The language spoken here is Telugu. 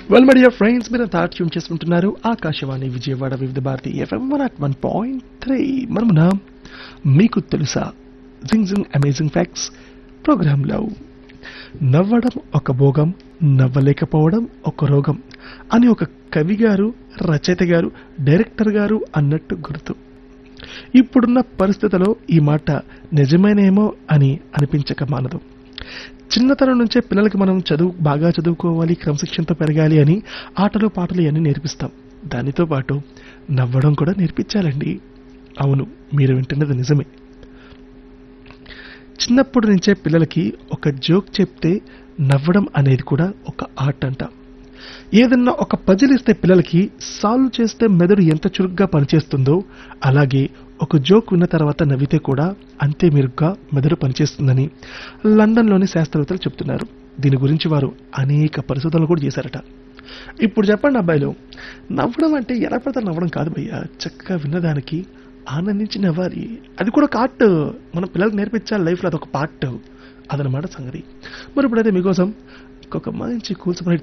వెల్ మై డియర్ ఫ్రెండ్స్ మీరు తాట్యం చేసుకుంటున్నారు Akashvani Vijayawada Vividh Bharati FM one at one point three మనమున మీకు తెలుసా జింగ్ జింగ్ అమేజింగ్ ఫ్యాక్ట్స్ ప్రోగ్రాంలో నవ్వడం ఒక భోగం నవ్వలేకపోవడం ఒక రోగం అని ఒక కవి గారు రచయిత గారు డైరెక్టర్ గారు అన్నట్టు గుర్తు ఇప్పుడున్న పరిస్థితిలో ఈ మాట నిజమేనేమో అని అనిపించక మానదు చిన్నతనం నుంచే పిల్లలకి మనం చదువు బాగా చదువుకోవాలి క్రమశిక్షణతో పెరగాలి అని ఆటలు పాటలు ఇవన్నీ నేర్పిస్తాం దానితో పాటు నవ్వడం కూడా నేర్పించాలండి అవును మీరు వింటున్నది నిజమే చిన్నప్పటి నుంచే పిల్లలకి ఒక జోక్ చెప్తే నవ్వడం అనేది కూడా ఒక ఆర్ట్ అంట ఏదన్నా ఒక పజిల్ ఇస్తే పిల్లలకి సాల్వ్ చేస్తే మెదడు ఎంత చురుగ్గా పనిచేస్తుందో అలాగే ఒక జోక్ విన్న తర్వాత నవ్వితే కూడా అంతే మెరుగ్గా మెదడు పనిచేస్తుందని లండన్లోని శాస్త్రవేత్తలు చెప్తున్నారు దీని గురించి వారు అనేక పరిశోధనలు కూడా చేశారట ఇప్పుడు చెప్పండి అబ్బాయిలు నవ్వడం అంటే ఎలా పడితే నవ్వడం కాదు భయ్య చక్కగా విన్నదానికి ఆనందించి నవ్వాలి అది కూడా ఒక ఆర్ట్ మన పిల్లలకు నేర్పించాలి లైఫ్లో అదొక పార్ట్ అదనమాట సంగతి మరి ఇప్పుడైతే మీకోసం ఇంకొక మంచి కూల్స్